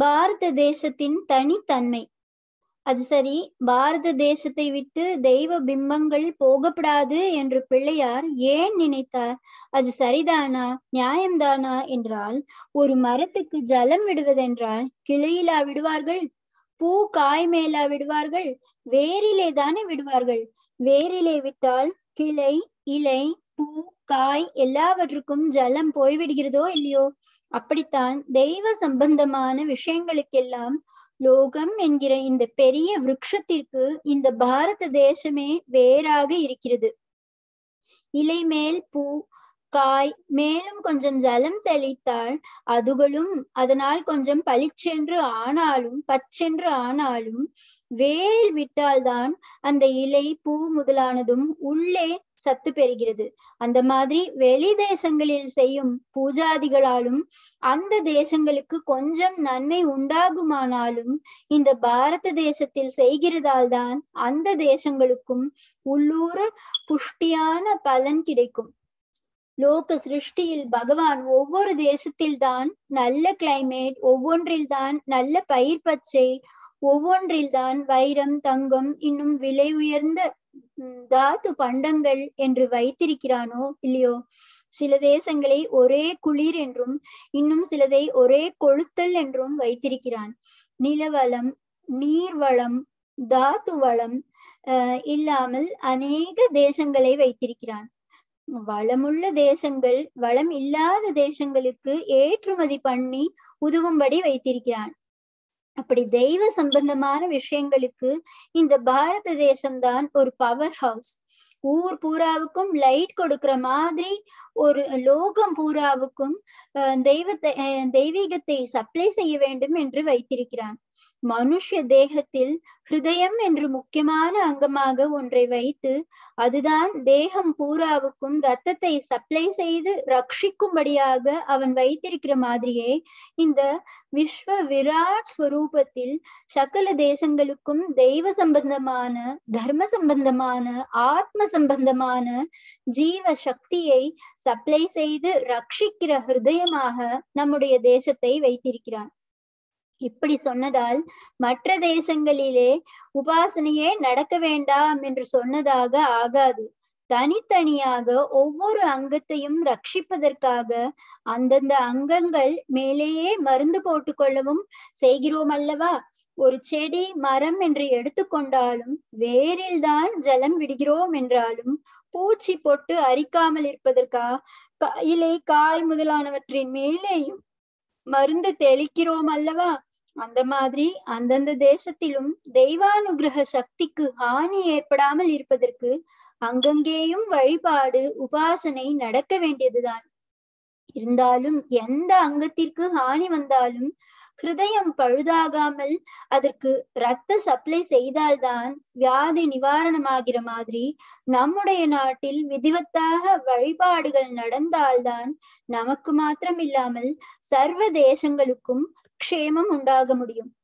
பாரத தேசத்தின் தனித்தன்மை அது சரி பாரத தேசத்தை விட்டு தெய்வ பிம்பங்கள் போகப்படாது என்று பிள்ளையார் ஏன் நினைத்தார் அது சரிதானா நியாயம்தானா என்றால் ஒரு மரத்துக்கு ஜலம் விடுவதென்றால் கிளையிலா விடுவார்கள் பூ காய் மேலா விடுவார்கள் வேரிலே தானே விடுவார்கள் வேரிலே விட்டால் கிளை இலை பூ காய் எல்லாவற்றுக்கும் ஜலம் போய்விடுகிறதோ இல்லையோ அப்படித்தான் தெய்வ சம்பந்தமான விஷயங்களுக்கெல்லாம் லோகம் என்கிற இந்த பெரிய விருட்சத்திற்கு இந்த பாரத தேசமே வேறாக இருக்கிறது இலை மேல் பூ காய் மேலும் கொஞ்சம் ஜலம் தெளித்தால் அதுகளும் அதனால் கொஞ்சம் பளிச்சென்று ஆனாலும் பச்சென்று ஆனாலும் வேரில் விட்டால்தான் அந்த இலை பூ முதலானதும் உள்ளே சத்து பெறுகிறது அந்த மாதிரி வெளி தேசங்களில் செய்யும் பூஜாதிகளாலும் அந்த தேசங்களுக்கு கொஞ்சம் நன்மை உண்டாகுமானாலும் இந்த பாரத தேசத்தில் செய்கிறதால் தான் அந்த தேசங்களுக்கும் உள்ளூர புஷ்டியான பலன் கிடைக்கும் லோக சிருஷ்டியில் பகவான் ஒவ்வொரு தேசத்தில் தான் நல்ல கிளைமேட் ஒவ்வொன்றில் தான் நல்ல பயிர் பச்சை ஒவ்வொன்றில் தான் வைரம் தங்கம் இன்னும் விலை உயர்ந்த தாத்து பண்டங்கள் என்று வைத்திருக்கிறானோ இல்லையோ சில தேசங்களை ஒரே குளிர் என்றும் இன்னும் சிலதை ஒரே கொளுத்தல் என்றும் வைத்திருக்கிறான் நிலவளம் நீர்வளம் தாத்து வளம் அஹ் இல்லாமல் அநேக தேசங்களை வைத்திருக்கிறான் வளமுள்ள தேசங்கள் வளம் இல்லாத தேசங்களுக்கு ஏற்றுமதி பண்ணி உதவும்படி வைத்திருக்கிறான் அப்படி தெய்வ சம்பந்தமான விஷயங்களுக்கு இந்த பாரத தேசம்தான் ஒரு பவர் ஹவுஸ் ஊர் பூராவுக்கும் லைட் கொடுக்கிற மாதிரி ஒரு லோகம் பூராவுக்கும் தெய்வத்தை தெய்வீகத்தை சப்ளை செய்ய வேண்டும் என்று வைத்திருக்கிறான் மனுஷ தேகத்தில் ஹிருதயம் என்று முக்கியமான அங்கமாக ஒன்றை வைத்து அதுதான் தேகம் பூராவுக்கும் ரத்தத்தை சப்ளை செய்து ரட்சிக்கும்படியாக அவன் வைத்திருக்கிற மாதிரியே இந்த விஸ்வ விராட் ஸ்வரூபத்தில் சகல தேசங்களுக்கும் தெய்வ சம்பந்தமான தர்ம சம்பந்தமான ஆத்ம சம்பந்தமான ஜீவ சக்தியை சப்ளை செய்து ரட்சிக்கிற ஹிருதயமாக நம்முடைய தேசத்தை வைத்திருக்கிறான் இப்படி சொன்னதால் மற்ற தேசங்களிலே உபாசனையே நடக்க வேண்டாம் என்று சொன்னதாக ஆகாது தனித்தனியாக ஒவ்வொரு அங்கத்தையும் ரட்சிப்பதற்காக அந்தந்த அங்கங்கள் மேலேயே மருந்து போட்டு கொள்ளவும் செய்கிறோம் அல்லவா ஒரு செடி மரம் என்று எடுத்துக்கொண்டாலும் வேரில் தான் ஜலம் விடுகிறோம் என்றாலும் பூச்சி பொட்டு அரிக்காமல் இருப்பதற்கா இலை காய் முதலானவற்றின் மேலேயும் மருந்து தெளிக்கிறோம் அல்லவா அந்த மாதிரி அந்தந்த தேசத்திலும் தெய்வானுகிரக சக்திக்கு ஹானி ஏற்படாமல் இருப்பதற்கு அங்கங்கேயும் வழிபாடு உபாசனை நடக்க வேண்டியதுதான் இருந்தாலும் எந்த அங்கத்திற்கு ஹானி வந்தாலும் ஹிருதயம் பழுதாகாமல் அதற்கு ரத்த சப்ளை செய்தால்தான் வியாதி நிவாரணமாகிற மாதிரி நம்முடைய நாட்டில் விதிவத்தாக வழிபாடுகள் நடந்தால்தான் நமக்கு மாத்திரம் இல்லாமல் சர்வ தேசங்களுக்கும் க்ஷேமம் உண்டாக முடியும்